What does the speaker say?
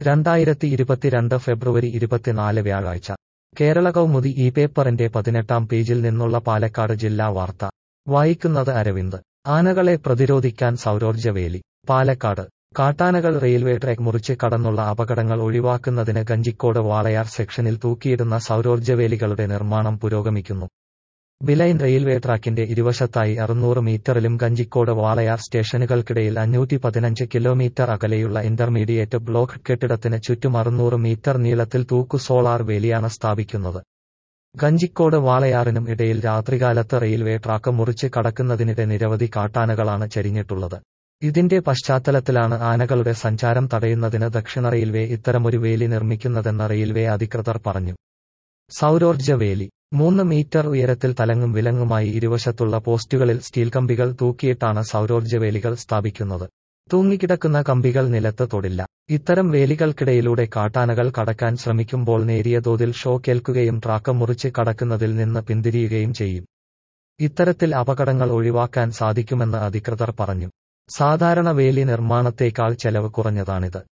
രണ്ടായിരത്തി ഇരുപത്തിരണ്ട് ഫെബ്രുവരി ഇരുപത്തിനാല് വ്യാഴാഴ്ച കേരള കൗമുദി ഈ പേപ്പറിന്റെ പതിനെട്ടാം പേജിൽ നിന്നുള്ള പാലക്കാട് ജില്ലാ വാർത്ത വായിക്കുന്നത് അരവിന്ദ് ആനകളെ പ്രതിരോധിക്കാൻ സൗരോർജ്ജവേലി പാലക്കാട് കാട്ടാനകൾ റെയിൽവേ ട്രാക്ക് മുറിച്ച് കടന്നുള്ള അപകടങ്ങൾ ഒഴിവാക്കുന്നതിന് കഞ്ചിക്കോട് വാളയാർ സെക്ഷനിൽ തൂക്കിയിടുന്ന സൗരോർജ്ജവേലികളുടെ നിർമ്മാണം പുരോഗമിക്കുന്നു ബിലൈൻ റെയിൽവേ ട്രാക്കിന്റെ ഇരുവശത്തായി അറുന്നൂറ് മീറ്ററിലും കഞ്ചിക്കോട് വാളയാർ സ്റ്റേഷനുകൾക്കിടയിൽ അഞ്ഞൂറ്റി പതിനഞ്ച് കിലോമീറ്റർ അകലെയുള്ള ഇന്റർമീഡിയറ്റ് ബ്ലോക്ക് കെട്ടിടത്തിന് ചുറ്റും അറുന്നൂറ് മീറ്റർ നീളത്തിൽ തൂക്കു സോളാർ വേലിയാണ് സ്ഥാപിക്കുന്നത് കഞ്ചിക്കോട് വാളയാറിനും ഇടയിൽ രാത്രികാലത്ത് റെയിൽവേ ട്രാക്ക് മുറിച്ച് കടക്കുന്നതിനിടെ നിരവധി കാട്ടാനകളാണ് ചരിഞ്ഞിട്ടുള്ളത് ഇതിന്റെ പശ്ചാത്തലത്തിലാണ് ആനകളുടെ സഞ്ചാരം തടയുന്നതിന് ദക്ഷിണ റെയിൽവേ ഇത്തരമൊരു വേലി നിർമ്മിക്കുന്നതെന്ന് റെയിൽവേ അധികൃതർ പറഞ്ഞു സൗരോർജ്ജ വേലി മൂന്ന് മീറ്റർ ഉയരത്തിൽ തലങ്ങും വിലങ്ങുമായി ഇരുവശത്തുള്ള പോസ്റ്റുകളിൽ സ്റ്റീൽ കമ്പികൾ തൂക്കിയിട്ടാണ് സൗരോർജ്ജ വേലികൾ സ്ഥാപിക്കുന്നത് തൂങ്ങിക്കിടക്കുന്ന കമ്പികൾ നിലത്ത് തൊടില്ല ഇത്തരം വേലികൾക്കിടയിലൂടെ കാട്ടാനകൾ കടക്കാൻ ശ്രമിക്കുമ്പോൾ നേരിയ തോതിൽ ഷോക്കേൽക്കുകയും ട്രാക്ക് മുറിച്ച് കടക്കുന്നതിൽ നിന്ന് പിന്തിരിയുകയും ചെയ്യും ഇത്തരത്തിൽ അപകടങ്ങൾ ഒഴിവാക്കാൻ സാധിക്കുമെന്ന് അധികൃതർ പറഞ്ഞു സാധാരണ വേലി നിർമ്മാണത്തേക്കാൾ ചെലവ് കുറഞ്ഞതാണിത്